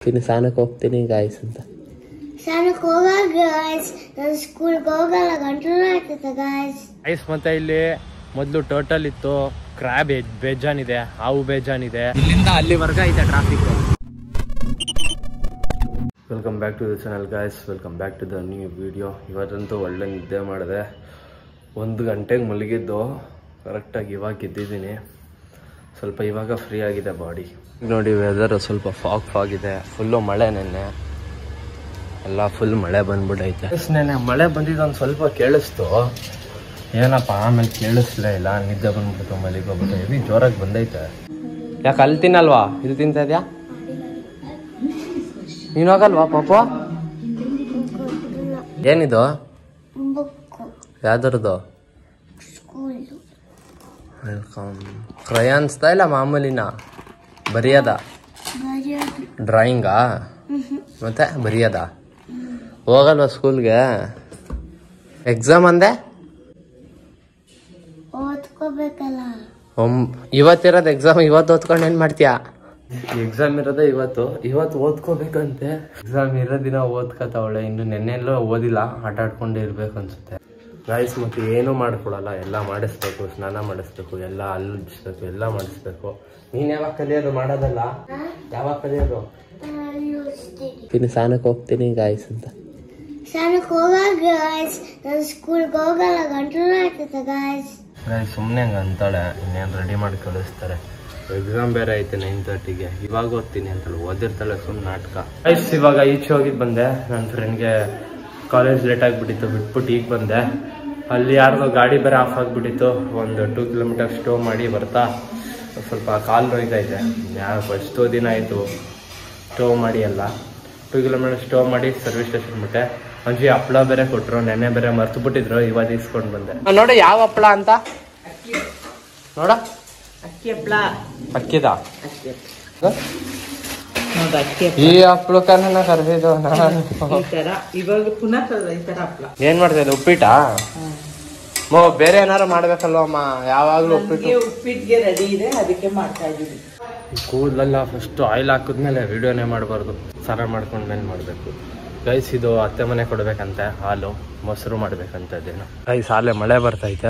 ತಿನ್ನು ಸ್ನಾನಕ್ಕೆ ಹೋಗ್ತೀನಿ ಗಾಯ್ಸ್ ಅಂತ ಸ್ನಾನಕ್ಕೆ ಹೋಗ ಗಾಯ್ಸ್ ನಾನು ಸ್ಕೂಲ್ಗೆ ಹೋಗಲ್ಲ ಗಂಟಲು ಆಗ್ತದೆ ಗಾಯ್ಸ್ ಐಸ್ ಮತ್ತೆ ಇಲ್ಲಿ ಮೊದಲು ಟೋಟಲ್ ಇತ್ತು ಕ್ರ್ಯಾಬ್ ಬೇಜಾನಿದೆ ಹಾವು ಬೇಜಾನಿದೆ ಇಲ್ಲಿಂದ ಅಲ್ಲಿವರೆಗ ಐತೆ traffic welcome back to the channel guys welcome back to the new video ಇವತ್ತಂತೂ ಒಳ್ಳೆ ನಿದ್ದೆ ಮಾಡಿದೆ ಒಂದು ಗಂಟೆಗೆ ಮಲಗಿದ್ದು ಕರೆಕ್ಟಾಗಿ ಇವಾಗ ಎದ್ದಿದ್ದೀನಿ ಸ್ವಲ್ಪ ಇವಾಗ ಫ್ರೀ ಆಗಿದೆ ಬಾಡಿ ನೋಡಿ ವೆದರ್ ಸ್ವಲ್ಪ ಫಾಗ್ ಫಾಗ್ ಇದೆ ಫುಲ್ಲು ಮಳೆ ನೆನ್ನೆ ಎಲ್ಲ ಫುಲ್ ಮಳೆ ಬಂದ್ಬಿಟ್ಟೈತೆ ನೆನ್ನೆ ಮಳೆ ಬಂದಿದ್ದು ಒಂದು ಸ್ವಲ್ಪ ಕೇಳಿಸ್ತು ಏನಪ್ಪ ಆಮೇಲೆ ಕೇಳಿಸ್ಲೇ ಇಲ್ಲ ನಿದ್ದೆ ಬಂದ್ಬಿಟ್ಟು ಮಲಿಗೋಗ್ಬಿಟ್ಟು ಹೆವಿ ಜೋರಾಗಿ ಬಂದೈತೆ ಯಾಕೆ ಅಲ್ಲಿ ತಿನ್ನಲ್ವಾ ಇದು ತಿಂತಾ ಇದೆಯಾ ನೀನು ಹೋಗಲ್ವಾ ಪಾಪ ಏನಿದು ಬುಕ್ಕು ಯಾವ್ದ್ರದ್ದು ಸ್ಕೂಲು ವೆಲ್ಕಮ್ ಕ್ರಯಾನ್ಸ್ತಾ ಇಲ್ಲ ಮಾಮೂಲಿನ ಬರೆಯದ ಬರೆಯೋದು ಡ್ರಾಯಿಂಗಾ ಮತ್ತೆ ಬರೆಯದ ಹೋಗಲ್ವಾ ಸ್ಕೂಲ್ಗೆ ಎಕ್ಸಾಮ್ ಅಂದೆ ಓದ್ಕೋಬೇಕಲ್ಲ ಒಮ್ ಇವತ್ತಿರೋದು ಎಕ್ಸಾಮ್ ಇವತ್ತು ಓದ್ಕೊಂಡು ಏನು ಮಾಡ್ತೀಯಾ ಎಕ್ಸಾಮ್ ಇರೋದೇ ಇವತ್ತು ಇವತ್ತು ಓದ್ಕೋಬೇಕಂತೆ ಎಕ್ಸಾಮ್ ಇರೋ ದಿನ ಓದ್ಕೋತಾವಳೆ ಇನ್ನು ನೆನ್ನೆಲ್ಲೋ ಓದಿಲ್ಲ ಆಟ ಆಡ್ಕೊಂಡೇ ಇರ್ಬೇಕು ಅನ್ಸುತ್ತೆ ಗಾಯ್ಸ್ ಮತ್ತೆ ಏನೂ ಮಾಡ್ಕೊಡಲ್ಲ ಎಲ್ಲ ಮಾಡಿಸ್ಬೇಕು ಸ್ನಾನ ಮಾಡಿಸ್ಬೇಕು ಎಲ್ಲ ಅಲ್ಲಿಸ್ಬೇಕು ಎಲ್ಲ ಮಾಡಿಸ್ಬೇಕು ನೀನ್ ಯಾವಾಗ ಕಲಿಯೋದು ಮಾಡೋದಲ್ಲ ಯಾವಾಗ ಕಲಿಯೋದು ಇನ್ನು ಸ್ನಾನಕ್ಕೆ ಹೋಗ್ತೀನಿ ಗಾಯ್ಸ್ ಅಂತ ಸ್ನಾನಕ್ಕೆ ಹೋಗ ಗಾಯ್ಸ್ ನಾನು ಸ್ಕೂಲ್ಗೆ ಹೋಗಲ್ಲ ಗಂಟಲು ಆಗ್ತದೆ ಗಾಯ್ಸ್ ಗಾಯ್ಸ್ ಸುಮ್ಮನೆ ಹಂಗೆ ಅಂತಾಳೆ ಇನ್ನೇನು ರೆಡಿ ಮಾಡಿ ಕಳಿಸ್ತಾರೆ ಎಕ್ಸಾಮ್ ಬೇರೆ ಐತೆ ನೈನ್ ತರ್ಟಿಗೆ ಇವಾಗ ಓದ್ತೀನಿ ಅಂತಲ್ಲ ಓದಿರ್ತಾಳೆ ಸುಮ್ಮನೆ ನಾಟಕ ಗೈಸ್ ಇವಾಗ ಈಚೆ ಹೋಗಿದ್ದು ಬಂದೆ ನನ್ನ ಫ್ರೆಂಡ್ಗೆ ಕಾಲೇಜ್ ಲೇಟ್ ಆಗಿಬಿಟ್ಟಿತ್ತು ಬಿಟ್ಬಿಟ್ಟು ಈಗ ಬಂದೆ ಅಲ್ಲಿ ಯಾರ್ದೋ ಗಾಡಿ ಬೇರೆ ಆಫ್ ಆಗಿಬಿಟ್ಟಿತ್ತು ಒಂದು ಟೂ ಕಿಲೋಮೀಟರ್ ಸ್ಟೋ ಮಾಡಿ ಬರ್ತಾ ಸ್ವಲ್ಪ ಕಾಲು ನೋಯ್ತಾ ಇದೆ ಯಾವ ಎಷ್ಟೋ ದಿನ ಆಯಿತು ಸ್ಟೋ ಮಾಡಿ ಎಲ್ಲ ಟೂ ಕಿಲೋಮೀಟರ್ ಸ್ಟೋ ಮಾಡಿ ಸರ್ವಿಸ್ ಸ್ಟೇಷನ್ ಬಿಟ್ಟೆ ಮಂಜಿ ಹಪ್ಳ ಬೇರೆ ಕೊಟ್ರು ನೆನ್ನೆ ಬೇರೆ ಮರ್ತು ಬಿಟ್ಟಿದ್ರು ಇವಾಗ ಇಸ್ಕೊಂಡು ಬಂದೆ ನೋಡ ಯಾವ ಹಪ್ಳ ಅಂತ ನೋಡ ಅಕ್ಕಿ ಹಪ್ಳ ಅಕ್ಕಿದ ಅಕ್ಕಿ ಹೌದು ಅಕ್ಕಿ ಈ ಹಪ್ಳಕ್ಕನ್ನ ಕರೆದಿದ್ದು ನಾನು ಈ ತರ ಇವಾಗ ಪುನಃ ತರ- ಈ ತರ ಹಪ್ಳ ಏನ್ ಮಾಡ್ತಾ ಇದ್ದೆ ಉಪ್ಪಿಟ ಮೋ ಬೇರೆ ಏನಾರು ಮಾಡ್ಬೇಕಲ್ವ ಅಮ್ಮ ಯಾವಾಗ್ಲೂ ಉಪ್ಪಿಟ್ಟು ನನ್ಗೆ ಉಪ್ಪಿಟ್ಟಿಗೆ ರೆಡಿ ಇದೆ ಅದಕ್ಕೆ ಮಾಡ್ತಾ ಇದ್ದೀನಿ ಕೂದಲೆಲ್ಲ ಫಸ್ಟ್ ಆಯಿಲ್ ಹಾಕಿದ್ಮೇಲೆ ವಿಡಿಯೋನೇ ಮಾಡಬಾರ್ದು ಸಾರ ಮಾಡ್ಕೊಂಡ್ಮೇಲೆ ಮಾಡಬೇಕು ಗೈಸ್ ಇದು ಅತ್ತೆ ಮನೆ ಕೊಡ್ಬೇಕಂತೆ ಹಾಲು ಮೊಸರು ಮಾಡ್ಬೇಕಂತ ಅದೇನು ಗೈಸ್ ಹಾಲೆ ಮಳೆ ಬರ್ತೈತೆ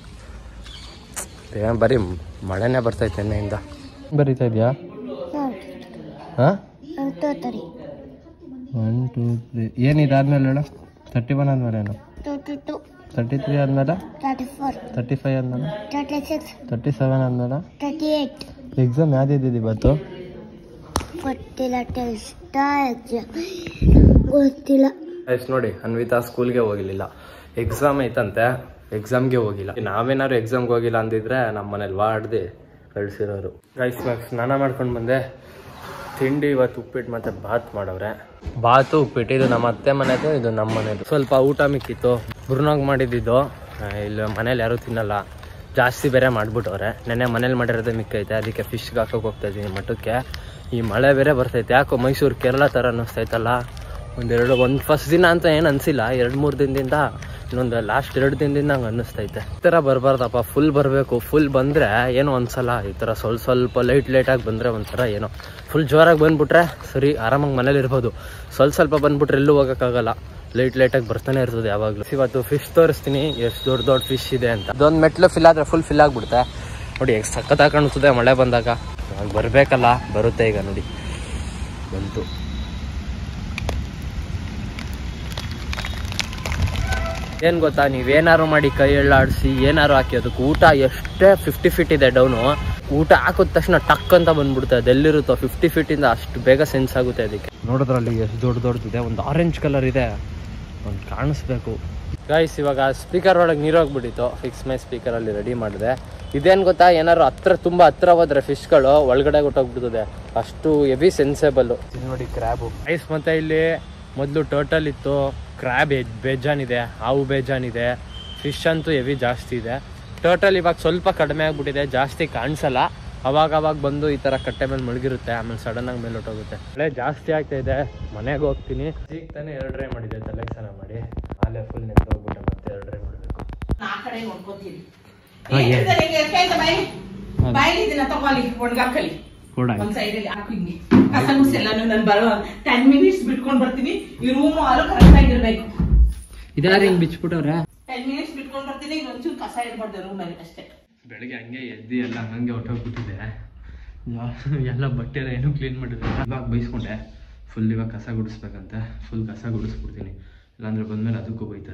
ಏನ್ ಬರೀ ಮಳೆನೇ ಬರ್ತೈತೆ ಎಣ್ಣೆಯಿಂದ ಬರೀತಾ ಇದೆಯಾ ಹಾಂ ತೋತರಿ ಒನ್ ಟೂ ತ್ರೀ ಏನಿದಾದ್ಮೇಲೆ ಹೇಳು ತರ್ಟಿ ಒನ್ ಆದ್ಮೇಲೆ ಏನು ತರ್ಟಿ ಟು ತರ್ಟಿ ತ್ರೀ ಆದ್ಮೇಲೆ ತರ್ಟಿ ಫೋರ್ ತರ್ಟಿ ಫೈವ್ ಆದ್ಮೇಲೆ ತರ್ಟಿ ಸಿಕ್ಸ್ ತರ್ಟಿ ಸೆವೆನ್ ಆದ್ಮೇಲೆ ತರ್ಟಿ ಏಟ್ ಎಕ್ಸಾಮ್ ಯಾವ್ದಿದ್ದು ಇವತ್ತು ಗೊತ್ತಿಲ್ಲ ಟೆಸ್ಟ್ ಎಕ್ಸಾಮ್ ಗೊತ್ತಿಲ್ಲ ಎಸ್ ನೋಡಿ ಅನ್ವಿತಾ ಸ್ಕೂಲ್ಗೆ ಹೋಗಿರ್ಲಿಲ್ಲ ಎಕ್ಸಾಮ್ ಐತಂತೆ ಎಕ್ಸಾಮ್ಗೆ ಹೋಗಿಲ್ಲ ನಾವೇನಾದ್ರು ಎಕ್ಸಾಮ್ಗೆ ಹೋಗಿಲ್ಲ ಅಂದಿದ್ರೆ ನಮ್ಮ ಮನೇಲಿ ವಾಡ್ದು ಕಳ್ಸಿರೋರು ಗೈಸ್ ಇವಾಗ ಸ್ನಾನ ಮಾಡ್ಕೊಂಡು ಬಂದೆ ತಿಂಡಿ ಇವತ್ತು ಉಪ್ಪಿಟ್ಟು ಮತ್ತೆ ಬಾತ್ ಮಾಡವ್ರೆ ಬಾತು ಉಪ್ಪಿಟ್ಟು ಇದು ನಮ್ಮ ಅತ್ತೆ ಮನೆದು ಇದು ನಮ್ಮ ಮನೆದು ಸ್ವಲ್ಪ ಊಟ ಮಿಕ್ಕಿತ್ತು ಬುರ್ನಾಗ್ ಮಾಡಿದ್ದು ಇಲ್ಲಿ ಮನೇಲಿ ಯಾರೂ ತಿನ್ನಲ್ಲ ಜಾಸ್ತಿ ಬೇರೆ ಮಾಡ್ಬಿಟ್ಟವ್ರೆ ನೆನ್ನೆ ಮನೇಲಿ ಮಾಡಿರೋದೇ ಮಿಕ್ಕೈತೆ ಅದಕ್ಕೆ ಫಿಶ್ಗೆ ಹಾಕೋಕೆ ಹೋಗ್ತಾ ಇದ್ದೀನಿ ಮಠಕ್ಕೆ ಈ ಮಳೆ ಬೇರೆ ಬರ್ತೈತೆ ಯಾಕೋ ಮೈಸೂರು ಕೇರಳ ಥರ ಅನ್ನಿಸ್ತೈತಲ್ಲ ಒಂದೆರಡು ಒಂದು ಫಸ್ಟ್ ದಿನ ಅಂತ ಏನು ಅನಿಸಿಲ್ಲ ಎರಡು ಮೂರು ದಿನದಿಂದ ಇನ್ನೊಂದು ಲಾಸ್ಟ್ ಎರಡು ದಿನದಿಂದ ಹಂಗೆ ಅನ್ನಿಸ್ತೈತೆ ಈ ಥರ ಬರಬಾರ್ದಪ್ಪ ಫುಲ್ ಬರಬೇಕು ಫುಲ್ ಬಂದರೆ ಏನೋ ಒಂದ್ಸಲ ಈ ಥರ ಸ್ವಲ್ಪ ಸ್ವಲ್ಪ ಲೈಟ್ ಲೈಟಾಗಿ ಬಂದರೆ ಒಂಥರ ಏನೋ ಫುಲ್ ಜೋರಾಗಿ ಬಂದ್ಬಿಟ್ರೆ ಸರಿ ಆರಾಮಾಗಿ ಮನೇಲಿ ಇರ್ಬೋದು ಸ್ವಲ್ಪ ಸ್ವಲ್ಪ ಬಂದ್ಬಿಟ್ರೆ ಎಲ್ಲೂ ಹೋಗೋಕ್ಕಾಗಲ್ಲ ಲೈಟ್ ಲೈಟಾಗಿ ಬರ್ತಾನೆ ಇರ್ತದೆ ಯಾವಾಗಲೂ ಇವತ್ತು ಫಿಶ್ ತೋರಿಸ್ತೀನಿ ಎಷ್ಟು ದೊಡ್ಡ ದೊಡ್ಡ ಫಿಶ್ ಇದೆ ಅಂತ ಅದೊಂದು ಮೆಟ್ಲು ಫಿಲ್ ಆದರೆ ಫುಲ್ ಫಿಲ್ ಆಗಿಬಿಡುತ್ತೆ ನೋಡಿ ಎಷ್ಟು ಸಖತ್ತಾಗಿ ಕಾಣಿಸ್ತದೆ ಮಳೆ ಬಂದಾಗ ಇವಾಗ ಬರಬೇಕಲ್ಲ ಬರುತ್ತೆ ಈಗ ನೋಡಿ ಬಂತು ಏನು ಗೊತ್ತಾ ನೀವೇನಾರು ಮಾಡಿ ಕೈ ಎಳ್ಳಾಡಿಸಿ ಏನಾರು ಹಾಕಿ ಅದಕ್ಕೆ ಊಟ ಎಷ್ಟೇ ಫಿಫ್ಟಿ ಫೀಟ್ ಇದೆ ಡೌನು ಊಟ ಹಾಕಿದ ತಕ್ಷಣ ಟಕ್ ಅಂತ ಬಂದ್ಬಿಡುತ್ತೆ ಅದೆಲ್ಲಿರುತ್ತೋ ಫಿಫ್ಟಿ ಫೀಟಿಂದ ಅಷ್ಟು ಬೇಗ ಸೆನ್ಸ್ ಆಗುತ್ತೆ ಅದಕ್ಕೆ ನೋಡಿದ್ರಲ್ಲಿ ಎಷ್ಟು ದೊಡ್ಡ ದೊಡ್ಡದಿದೆ ಒಂದು ಆರೆಂಜ್ ಕಲರ್ ಇದೆ ಒಂದು ಕಾಣಿಸ್ಬೇಕು ಗೈಸ್ ಇವಾಗ ಸ್ಪೀಕರ್ ಒಳಗೆ ನೀರೋಗ್ಬಿಟ್ಟಿತ್ತು ಫಿಕ್ಸ್ ಮೈ ಸ್ಪೀಕರಲ್ಲಿ ರೆಡಿ ಮಾಡಿದೆ ಇದೇನು ಗೊತ್ತಾ ಏನಾರು ಹತ್ರ ತುಂಬ ಹತ್ರ ಹೋದ್ರೆ ಫಿಶ್ಗಳು ಒಳಗಡೆ ಹೊಟ್ಟೋಗ್ಬಿಡ್ತದೆ ಅಷ್ಟು ಹೆವಿ ಸೆನ್ಸೇಬಲ್ ನೋಡಿ ಕ್ರ್ಯಾಬು ಐಸ್ ಮತ್ತೆ ಇಲ್ಲಿ ಮೊದಲು ಟೋಟಲ್ ಇತ್ತು ಕ್ರ್ಯಾಬ್ ಬೇಜಾನಿದೆ ಹಾವು ಬೇಜಾನಿದೆ ಫಿಶ್ ಅಂತೂ ಹೆವಿ ಜಾಸ್ತಿ ಇದೆ ಟೋಟಲ್ ಇವಾಗ ಸ್ವಲ್ಪ ಕಡಿಮೆ ಆಗ್ಬಿಟ್ಟಿದೆ ಜಾಸ್ತಿ ಕಾಣಿಸಲ್ಲ ಅವಾಗ ಅವಾಗ ಬಂದು ಈ ತರ ಕಟ್ಟೆ ಮೇಲೆ ಮಲಗಿರುತ್ತೆ ಆಮೇಲೆ ಸಡನ್ ಆಗಿ ಮೇಲೆ ಹೊಟ್ಟೋಗುತ್ತೆ ಮಳೆ ಜಾಸ್ತಿ ಆಗ್ತಾ ಇದೆ ಮನೆಗೆ ಹೋಗ್ತೀನಿ ಈಗ ತಾನೇ ಎರಡು ಡ್ರೈ ಮಾಡಿದೆ ತಲೆಗೆ ಸ್ನಾನ ಮಾಡಿ ಅಲ್ಲೇ ಫುಲ್ ನಿಂತೋಗ್ಬಿಟ್ಟೆ ಮತ್ತೆ ಎರಡು ಡ್ರೈ ಮಾಡಬೇಕು ನಾ ಕಡೆ ನೋಡ್ಕೊತೀನಿ ಹಾ, ಏನ್? ಬಾಯಿಲಿ ಬಾಯಿಲಿ ಇದನ್ನ ತಗೊಳ್ಳಿ ಒಣಗಾಕಲಿ ಕೊಡ ಒಂದ್ ಸೈಡ್ ಅಲ್ಲಿ ಹಾಕು ಹಿಂಗೆ ಕಸ ಗುಡ್ಸಿ ಎಲ್ಲಾನು ನಾನು ಬರೋ ಟೆನ್ ಮಿನಿಟ್ಸ್ ಬಿಟ್ಕೊಂಡ್ ಬರ್ತೀನಿ ಈ ರೂಮ್ ಹಾಲು ಕರೆಕ್ಟ್ ಆಗಿರ್ಬೇಕು ಇದಾರ ಹಿಂಗ್ ಬಿಚ್ಬಿಟ್ಟವ್ರೆ ಟೆನ್ ಮಿನಿಟ್ಸ್ ಬಿಟ್ಕೊಂಡ್ ಬರ್ತೀನಿ ಇನ್ನೊಂಚೂರು ಕಸ ಇರ್ಬಾರ್ದು ರೂಮ್ ಅಲ್ಲಿ ಅಷ್ಟೇ ಬೆಳಗ್ಗೆ ಹಂಗೆ ಎದ್ದು ಎಲ್ಲ ಹಂಗೆ ಹೊಟ್ಟೋಗ್ಬಿಟ್ಟಿದೆ ಎಲ್ಲ ಬಟ್ಟೆ ಎಲ್ಲ ಏನೂ ಕ್ಲೀನ್ ಮಾಡಿದ್ರೆ ಇವಾಗ ಬೈಸ್ಕೊಂಡೆ ಫುಲ್ ಇವಾಗ ಕಸ ಗುಡಿಸ್ಬೇಕಂತೆ ಫುಲ್ ಕಸ ಗುಡಿಸ್ಬಿಡ್ತೀನಿ ಇಲ್ಲಾಂದ್ರೆ ಬಂದ್ಮೇಲೆ ಅದಕ್ಕೂ ಬೈತಾರೆ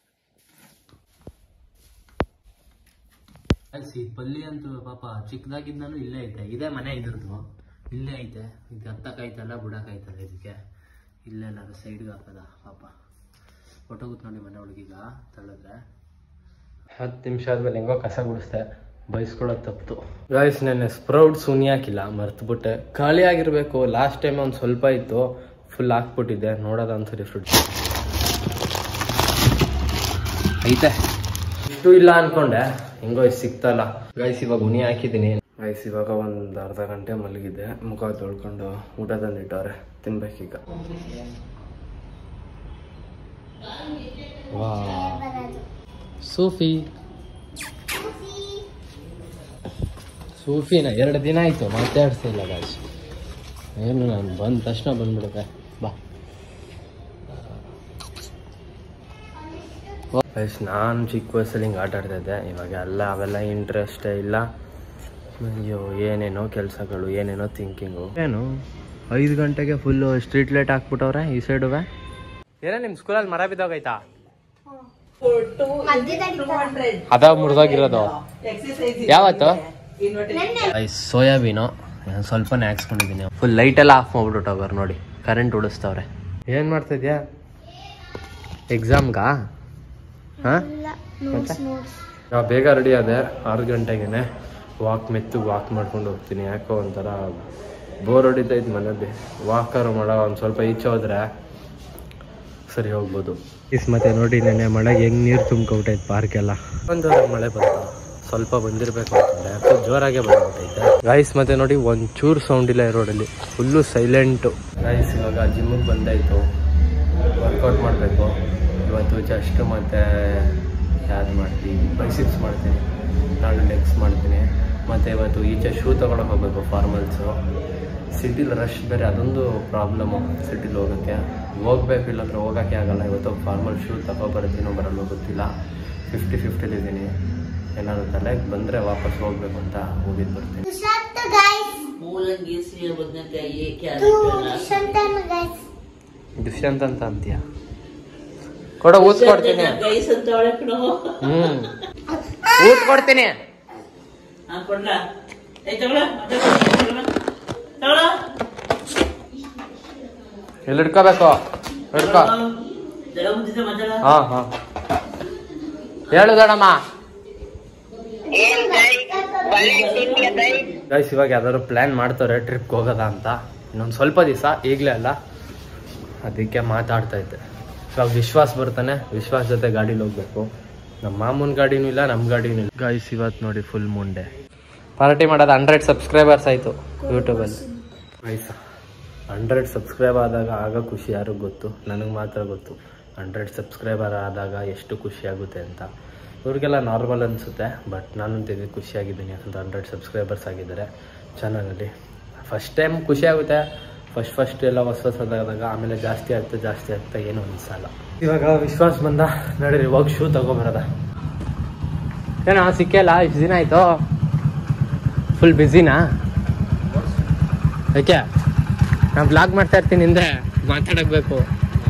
ಸಿ ಪಲ್ಲಿ ಅಂತೂ ಪಾಪ ಚಿಕ್ಕದಾಗಿದ್ದಾನು ಇಲ್ಲೇ ಐತೆ ಇದೇ ಮನೆ ಇದ್ರದ್ದು ಇಲ್ಲೇ ಐತೆ ಇದು ಹತ್ತಕ್ಕಾಯ್ತಲ್ಲ ಬುಡಕ್ಕಾಯ್ತಲ್ಲ ಇದಕ್ಕೆ ಇಲ್ಲೆಲ್ಲ ಸೈಡ್ಗೆ ಹಾಕದ ಪಾಪ ಹೊಟ್ಟೋಗುತ್ತೆ ನೋಡಿ ಮನೆ ಒಳಗೀಗ ತಳ್ಳಿದ್ರೆ ಹತ್ತು ನಿಮಿಷ ಆದ್ಮೇಲೆ ಹೆಂಗೋ ಕಸ ಗುಡಿಸ್ದೆ ಬೈಸ್ಕೊಳ್ಳೋದು ತಪ್ಪಿತು ಗಾಯ್ಸ್ ನೆನ್ನೆ ಸ್ಪ್ರೌಟ್ಸ್ ಉನಿ ಹಾಕಿಲ್ಲ ಮರ್ತ್ಬಿಟ್ಟೆ ಖಾಲಿ ಆಗಿರ್ಬೇಕು ಲಾಸ್ಟ್ ಟೈಮ್ ಒಂದು ಸ್ವಲ್ಪ ಇತ್ತು ಫುಲ್ ಹಾಕ್ಬಿಟ್ಟಿದ್ದೆ ನೋಡೋದ ಒಂದ್ಸರಿ ಫ್ರೂಟ್ಸ್ ಐತೆ ಇಷ್ಟು ಇಲ್ಲ ಅನ್ಕೊಂಡೆ ಹೆಂಗೋ ಇಷ್ಟು ಸಿಕ್ತಲ್ಲ ಗೈಸ್ ಇವಾಗ ಉನಿ ಹಾಕಿದ್ದೀನಿ ಗೈಸ್ ಇವಾಗ ಒಂದು ಅರ್ಧ ಗಂಟೆ ಮಲಗಿದ್ದೆ ಮುಖ ತೊಳ್ಕೊಂಡು ಊಟ ತಂದಿಟ್ಟವ್ರೆ ತಿನ್ಬೇಕೀಗ ವಾ ಸೂಫಿ ಸೂಫಿನ ಎರಡು ದಿನ ಆಯಿತು ಮಾತಾಡ್ಸಿಲ್ಲ ಗಾಯ್ಸ್ ಏನು ನಾನು ಬಂದ ತಕ್ಷಣ ಬಂದ್ಬಿಡುತ್ತೆ ಬಾ ಗೈಸ್ ನಾನು ಚಿಕ್ಕ ವಯಸ್ಸಲ್ಲಿ ಹಿಂಗೆ ಆಟ ಆಡ್ತಾ ಇದ್ದೆ ಇವಾಗ ಎಲ್ಲ ಅವೆಲ್ಲ ಇಂಟ್ರೆಸ್ಟೇ ಇಲ್ಲ ಅಯ್ಯೋ ಏನೇನೋ ಕೆಲಸಗಳು ಏನೇನೋ ಥಿಂಕಿಂಗು ಏನು ಐದು ಗಂಟೆಗೆ ಫುಲ್ಲು ಸ್ಟ್ರೀಟ್ ಲೈಟ್ ಹಾಕ್ಬಿಟ್ಟವ್ರೆ ಈ ಸೈಡುವೆ ಏನೋ ನಿಮ್ಮ ಸ್ಕೂಲಲ್ಲಿ ಮರ ಬಿದ್ದೋಗೈತಾ ಅದ ಮುರಿದೋಗಿರೋದು ಯಾವತ್ತು ಸೋಯಾಬೀನು ಸ್ವಲ್ಪನೇ ಹಾಕ್ಸ್ಕೊಂಡಿದ್ದೀನಿ ಫುಲ್ ಲೈಟ್ ಎಲ್ಲ ಆಫ್ ಮಾಡ್ಬಿಟ್ಟು ಹೋಗೋರು ನೋಡಿ ಕರೆಂಟ್ ಉಡಿಸ್ತವ್ರೆ ಏನು ಮಾಡ್ತಾ ಇದೆಯಾ ಎಕ್ಸಾಮ್ಗಾ ಹಾಂ ನಾವು ಬೇಗ ರೆಡಿ ಆದೆ ಆರು ಗಂಟೆಗೆ ವಾಕ್ ಮೆತ್ತು ವಾಕ್ ಮಾಡ್ಕೊಂಡು ಹೋಗ್ತೀನಿ ಯಾಕೋ ಒಂಥರ ಬೋರ್ ಹೊಡಿತೈತೆ ಮನೇಲಿ ವಾಕರ್ ಮಾಡೋ ಒಂದು ಸ್ವಲ್ಪ ಈಚೆ ಹೋದ್ರೆ ಸರಿ ಹೋಗ್ಬೋದು ಇಸ್ ಮತ್ತೆ ನೋಡಿ ನೆನ್ನೆ ಮಳೆಗೆ ಹೆಂಗ್ ನೀರು ತುಂಬ್ಕೊಬಿಟ್ಟೈತೆ ಪಾರ್ಕ್ ಎಲ್ಲ ಒಂದು ಮಳೆ ಬಂತು ಸ್ವಲ್ಪ ಬಂದಿರಬೇಕು ಅಂತಂದ್ರೆ ಫುಲ್ ಜೋರಾಗೆ ಬಂದ್ಬಿಟ್ಟೈತೆ ಗಾಯ್ಸ್ ಮತ್ತೆ ನೋಡಿ ಒಂಚೂರು ಸೌಂಡ್ ಇಲ್ಲ ಈ ರೋಡಲ್ಲಿ ಫುಲ್ಲು ಸೈಲೆಂಟು ಗಾಯ್ಸ್ ಇವಾಗ ಜಿಮ್ಮಿಗೆ ಬಂದಾಯಿತು ವರ್ಕೌಟ್ ಮಾಡಬೇಕು ಇವತ್ತು ಜಸ್ಟ್ ಮತ್ತು ಯಾವ್ದು ಮಾಡ್ತೀನಿ ಬೈಸಿಪ್ಸ್ ಮಾಡ್ತೀನಿ ನಾಳೆ ಲೆಗ್ಸ್ ಮಾಡ್ತೀನಿ ಮತ್ತು ಇವತ್ತು ಈಚೆ ಶೂ ತೊಗೊಳಕ್ಕೆ ಹೋಗ್ಬೇಕು ಫಾರ್ಮಲ್ಸು ಸಿಟಿಲಿ ರಶ್ ಬೇರೆ ಅದೊಂದು ಪ್ರಾಬ್ಲಮ್ಮು ಸಿಟಿಲಿ ಹೋಗೋಕ್ಕೆ ಹೋಗ್ಬೇಕು ಇಲ್ಲಾಂದ್ರೆ ಹೋಗೋಕ್ಕೆ ಆಗಲ್ಲ ಇವತ್ತು ಫಾರ್ಮಲ್ ಶೂ ತಗೊಬರ್ತೀನೋ ಬರಲ್ಲ ಗೊತ್ತಿಲ್ಲ ಫಿಫ್ಟಿ ಫಿಫ್ಟಿಲಿದ್ದೀನಿ ಏನಾದ್ರು ತಲೆಗೆ ಬಂದರೆ ವಾಪಸ್ ಹೋಗ್ಬೇಕು ಅಂತ ಹೋಗಿದ್ದು ಬರ್ತೀನಿ ದುಷ್ಯಂತ ಗೈಸ್ ಮೂಲಂಗಿ ಸೀರೆ ಬದನೆಕಾಯಿ ಟು ದುಷ್ಯಂತ ಗೈಸ್ ದುಷ್ಯಂತ್ ಅಂತ ಅಂತೀಯ ಕೊಡ ಊತ್ ಕೊಡ್ತೀನಿ ಗೈಸ್ ಅಂತ ಒಳಗೆ ಕಣೋ ಹ್ಮ್ ಊತ್ ಕೊಡ್ತೀನಿ ಹಾಕೊಂಡ್ಲ ಏ ತಗೊಳ ತಗೊಳ ತಗೊಳ ಎಲ್ಲಿ ಹಿಡ್ಕೋಬೇಕು ಹಿಡ್ಕೋ ಜಗ ಮುಂದಿದೆ ಮಜಲ ಹಾ ಹಾ ಹೇಳು ದೊಡಮ್ಮ ಗೈಸ್ ಇವಾಗ ಯಾವ್ದಾದ್ರು ಪ್ಲಾನ್ ಮಾಡ್ತಾರೆ ಟ್ರಿಪ್ಗೆ ಹೋಗೋದ ಅಂತ ಇನ್ನೊಂದು ಸ್ವಲ್ಪ ದಿವಸ ಈಗಲೇ ಅಲ್ಲ ಅದಕ್ಕೆ ಮಾತಾಡ್ತಾ ಇದ್ದೆ ಇವಾಗ ವಿಶ್ವಾಸ್ ಬರ್ತಾನೆ ವಿಶ್ವಾಸ್ ಜೊತೆ ಗಾಡೀಲಿ ಹೋಗ್ಬೇಕು ನಮ್ಮ ಮಾಮೂನ್ ಗಾಡಿನೂ ಇಲ್ಲ ನಮ್ಮ ಗಾಡಿನೂ ಇಲ್ಲ ಗೈಸ್ ಇವತ್ತು ನೋಡಿ ಫುಲ್ ಮುಂಡೆ ಪಾರ್ಟಿ ಮಾಡೋದು ಹಂಡ್ರೆಡ್ ಸಬ್ಸ್ಕ್ರೈಬರ್ಸ್ ಆಯಿತು ಯೂಟ್ಯೂಬಲ್ಲಿ ಗೈಸ್ ಹಂಡ್ರೆಡ್ ಸಬ್ಸ್ಕ್ರೈಬ್ ಆದಾಗ ಆಗ ಖುಷಿ ಯಾರಿಗೂ ಗೊತ್ತು ನನಗೆ ಮಾತ್ರ ಗೊತ್ತು ಹಂಡ್ರೆಡ್ ಸಬ್ಸ್ಕ್ರೈಬರ್ ಆದಾಗ ಎಷ್ಟು ಖುಷಿ ಆಗುತ್ತೆ ಅಂತ ಇವ್ರಿಗೆಲ್ಲ ನಾರ್ಮಲ್ ಅನಿಸುತ್ತೆ ಬಟ್ ನಾನಂತೂ ಇದಕ್ಕೆ ಖುಷಿಯಾಗಿದ್ದೀನಿ ಯಾಕಂದ್ರೆ ಹಂಡ್ರೆಡ್ ಸಬ್ಸ್ಕ್ರೈಬರ್ಸ್ ಆಗಿದ್ದಾರೆ ಚಾನಲಲ್ಲಿ ಫಸ್ಟ್ ಟೈಮ್ ಖುಷಿ ಆಗುತ್ತೆ ಫಸ್ಟ್ ಫಸ್ಟ್ ಎಲ್ಲ ಹೊಸ ಹೊಸದಾದಾಗ ಆಮೇಲೆ ಜಾಸ್ತಿ ಆಗ್ತಾ ಜಾಸ್ತಿ ಆಗ್ತಾ ಏನು ಅನಿಸಲ್ಲ ಇವಾಗ ವಿಶ್ವಾಸ್ ಬಂದ ನಡೀರಿ ಹೋಗಿ ಶೂ ತಗೊಂಬರದ ಏನೋ ಸಿಕ್ಕಿಲ್ಲ ಇಷ್ಟು ದಿನ ಆಯಿತು ಫುಲ್ ಬ್ಯುಸಿನಾ ಯಾಕೆ ನಾನು ಬ್ಲಾಗ್ ಮಾಡ್ತಾ ಇರ್ತೀನಿ ಹಿಂದೆ ಮಾತಾಡಬೇಕು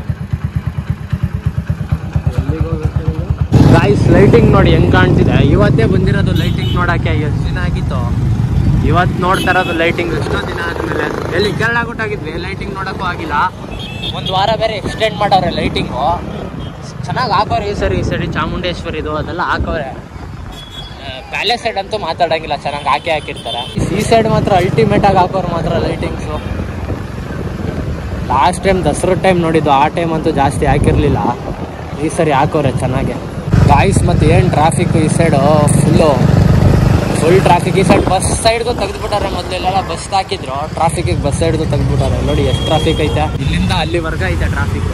ಗಾಯ್ಸ್ ಲೈಟಿಂಗ್ ನೋಡಿ ಹೆಂಗ್ ಕಾಣ್ತಿದೆ ಇವತ್ತೇ ಬಂದಿರೋದು ಲೈಟಿಂಗ್ ನೋಡಕ್ಕೆ ಎಷ್ಟು ದಿನ ಆಗಿತ್ತು ಇವತ್ತು ನೋಡ್ತಾ ಇರೋದು ಲೈಟಿಂಗ್ ಎಷ್ಟೋ ದಿನ ಆದ್ಮೇಲೆ ಎಲ್ಲಿ ಕೇರಳ ಕೊಟ್ಟಾಗಿದ್ವಿ ಲೈಟಿಂಗ್ ನೋಡಕ್ಕೂ ಆಗಿಲ್ಲ ಒಂದು ವಾರ ಬೇರೆ ಎಕ್ಸ್ಟೆಂಡ್ ಮಾಡವ್ರೆ ಲೈಟಿಂಗು ಚೆನ್ನಾಗಿ ಹಾಕೋರೆ ಈ ಸರಿ ಈ ಸರಿ ಚಾಮುಂಡೇಶ್ವರಿದು ಅದೆಲ್ಲ ಹಾಕೋರೆ ಪ್ಯಾಲೇಸ್ ಸೈಡ್ ಅಂತೂ ಮಾತಾಡಂಗಿಲ್ಲ ಚೆನ್ನಾಗಿ ಹಾಕಿ ಹಾಕಿರ್ತಾರೆ ಈ ಸೈಡ್ ಮಾತ್ರ ಅಲ್ಟಿಮೇಟ್ ಆಗಿ ಹಾಕೋರು ಮಾತ್ರ lightings last time Dasara time ನೋಡಿದ್ದು ಆ ಟೈಮ್ ಅಂತೂ ಜಾಸ್ತಿ ಹಾಕಿರ್ಲಿಲ್ಲ ಈ ಸರಿ ಹಾಕೋರೆ ಚೆನ್ನಾಗೆ ಗಾಯ್ಸ್ ಮತ್ತೆ ಏನು ಟ್ರಾಫಿಕ್ ಈ ಸೈಡು ಫುಲ್ಲು ಫುಲ್ ಟ್ರಾಫಿಕ್ ಈ ಸೈಡ್ ಬಸ್ ಸೈಡ್ಗೂ ತೆಗೆದ್ಬಿಟ್ಟಾರೆ ಮೊದಲೆಲ್ಲ ಬಸ್ ಹಾಕಿದ್ರು ಟ್ರಾಫಿಕಿಗೆ ಬಸ್ ಸೈಡ್ಗೂ ತೆಗೆದ್ಬಿಟ್ಟಾರೆ ನೋಡಿ ಎಷ್ಟು ಟ್ರಾಫಿಕ್ ಐತೆ ಇಲ್ಲಿಂದ ಅಲ್ಲಿವರೆಗೆ ಐತೆ ಟ್ರಾಫಿಕ್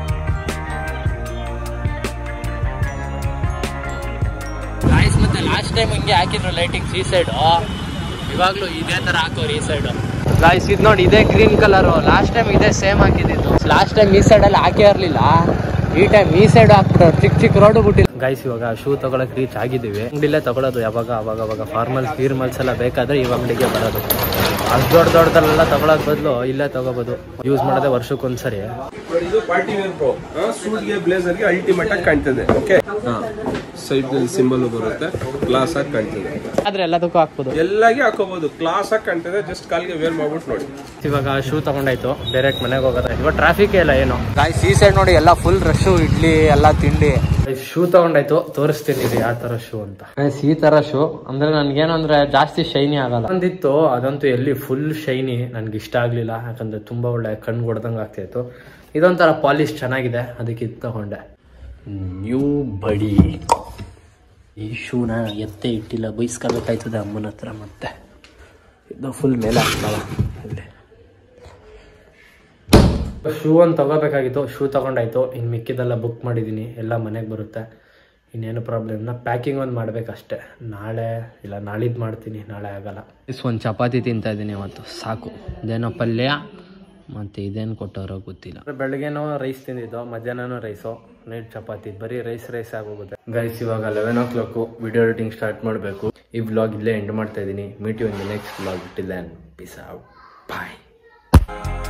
ಗಾಯ್ಸ್ ಮತ್ತೆ ಲಾಸ್ಟ್ ಲಾಸ್ಟ್ ಟೈಮ್ ಹಿಂಗೆ ಹಾಕಿದ್ರು ಲೈಟಿಂಗ್ಸ್ ಈ ಸೈಡು ಇವಾಗ್ಲೂ ಇದೇ ತರ ಹಾಕೋರು ಈ ಸೈಡು ಗಾಯ್ಸ್ ಇದು ನೋಡಿ ಇದೇ ಗ್ರೀನ್ ಕಲರ್ ಲಾಸ್ಟ್ ಟೈಮ್ ಇದೇ ಸೇಮ್ ಹಾಕಿದ್ದು ಲಾಸ್ಟ್ ಟೈಮ್ ಈ ಸೈಡ್ ಅಲ್ಲಿ ಹಾಕೇ ಇರ್ಲಿಲ್ಲ ಈ ಟೈಮ್ ಈ ಸೈಡ್ ಹಾಕ್ಬಿಟ್ಟು ಚಿಕ್ಕ ಚಿಕ್ಕ ರೋಡ್ ಬಿಟ್ಟಿಲ್ಲ ಗೈಸ್ ಇವಾಗ ಶೂ ತಗೊಳಕ್ ರೀಚ್ ಆಗಿದ್ದೀವಿ ಅಂಗಡಿಲೇ ತಗೊಳ್ಳೋದು ಯಾವಾಗ ಅವಾಗ ಅವಾಗ ಫಾರ್ಮಲ್ಸ್ ಗೀರ್ಮಲ್ಸ್ ಎಲ್ಲ ಬೇಕಾದ್ರೆ ಈ ಅಂಗಡಿಗೆ ಬರೋದು ಅಷ್ಟು ದೊಡ್ಡ ದೊಡ್ಡದೆಲ್ಲ ತಗೊಳಕ್ ಬದಲು ಇಲ್ಲೇ ತಗೋಬೋದು ಯೂಸ್ ಮಾಡೋದೇ ವರ್ಷಕ್ಕೊಂದ್ಸರಿ ಇದು ಪಾರ್ಟಿ ವೇರ್ ಪ್ರೋ ಸೂಟ್ಗೆ ಬ್ಲೇಸರ್ಗೆ ಅಲ್ಟಿಮೇಟ್ ಆಗಿ ಕಾಣ್ತದೆ ಓಕೆ ಸೈಡ್ ಸಿಂಬಲ್ ಬರುತ್ತೆ ಕ್ಲಾಸ್ ಆಗಿ ಕಾಣ್ತದೆ ಆದ್ರೆ ಎಲ್ಲದಕ್ಕೂ ಹಾಕ್ಬೋದು ಎಲ್ಲಾಗಿ ಹಾಕೋಬಹುದು ಕ್ಲಾಸ್ ಆಗಿ ಕಾಣ್ತದೆ ಜಸ್ಟ್ ಕಾಲ್ಗೆ ವೇರ್ ಮಾಡ್ಬಿಟ್ಟು ನೋಡಿ ಇವಾಗ ಶೂ ತಗೊಂಡಾಯ್ತು ಡೈರೆಕ್ಟ್ ಮನೆಗೆ ಹೋಗೋದ ಇವಾಗ ಟ್ರಾಫಿಕ್ ಇಲ್ಲ ಏನು ಗಾಯ್ಸ್ ಈ ಸೈಡ್ ನೋಡಿ ಎಲ್ಲ ಫುಲ್ ರಶ್ ಇಡ್ಲಿ ಎಲ್ಲ ತಿಂಡಿ ಶೂ ತಗೊಂಡಾಯ್ತು ತೋರಿಸ್ತೀನಿ ಇದು ಯಾವ ತರ ಶೂ ಅಂತ ಗೈಸ್ ಈ ತರ ಶೂ ಅಂದ್ರೆ ನನ್ಗೇನಂದ್ರೆ ಜಾಸ್ತಿ ಶೈನಿ ಆಗಲ್ಲ ಒಂದಿತ್ತು ಅದಂತೂ ಎಲ್ಲಿ ಫುಲ್ ಶೈನಿ ನನ್ಗೆ ಇಷ್ಟ ಆಗ್ಲಿಲ್ಲ ಯಾಕಂದ್ರೆ ತುಂಬಾ ಒಳ್ಳೆ ಕಣ್ಣು ಹೊಡೆದಂಗೆ ಆಗ್ತಾಯಿತ್ತು ಇದೊಂಥರ ಪಾಲಿಶ್ ಚೆನ್ನಾಗಿದೆ ಅದಕ್ಕೆ ಇದು ತಗೊಂಡೆ ನ್ಯೂ ಬಡಿ ಈ ಶೂನ ಎತ್ತೆ ಇಟ್ಟಿಲ್ಲ ಬೈಸ್ಕೋಬೇಕಾಯ್ತದೆ ಅಮ್ಮನ ಹತ್ರ ಮತ್ತೆ ಇದು ಫುಲ್ ಮೇಲೆ ಹಾಕ್ತಾವ ಇಲ್ಲಿ ಶೂ ಒಂದು ತಗೋಬೇಕಾಗಿತ್ತು ಶೂ ತಗೊಂಡಾಯ್ತು ಇನ್ನು ಮಿಕ್ಕಿದೆಲ್ಲ ಬುಕ್ ಮಾಡಿದ್ದೀನಿ ಎಲ್ಲ ಮನೆಗೆ ಬರುತ್ತೆ ಇನ್ನೇನು ಪ್ರಾಬ್ಲಮ್ ಇಲ್ಲ ಪ್ಯಾಕಿಂಗ್ ಒಂದು ಮಾಡ್ಬೇಕಷ್ಟೇ ನಾಳೆ ಇಲ್ಲ ನಾಳಿದ್ದು ಮಾಡ್ತೀನಿ ನಾಳೆ ಆಗಲ್ಲ ಇಸ್ ಒಂದು ಚಪಾತಿ ತಿಂತಾ ಇದ್ದೀನಿ ಇವತ್ತು ಸಾಕು ಇದೇನೋ ಪಲ್ಯ ಮತ್ತು ಇದೇನು ಕೊಟ್ಟವರೋ ಗೊತ್ತಿಲ್ಲ ಬೆಳಗ್ಗೆನೋ ರೈಸ್ ತಿಂದಿದ್ದು ಮಧ್ಯಾಹ್ನನೂ ರೈಸು ನೈಟ್ ಚಪಾತಿ ಬರೀ ರೈಸ್ ರೈಸ್ ಆಗೋಗುತ್ತೆ ಗೈಸ್ ಇವಾಗ eleven o'clock video editing start ಮಾಡಬೇಕು ಈ ವ್ಲಾಗ್ ಇಲ್ಲೇ ಎಂಡ್ ಮಾಡ್ತಾ ಇದ್ದೀನಿ meet you in the next vlog till then peace out bye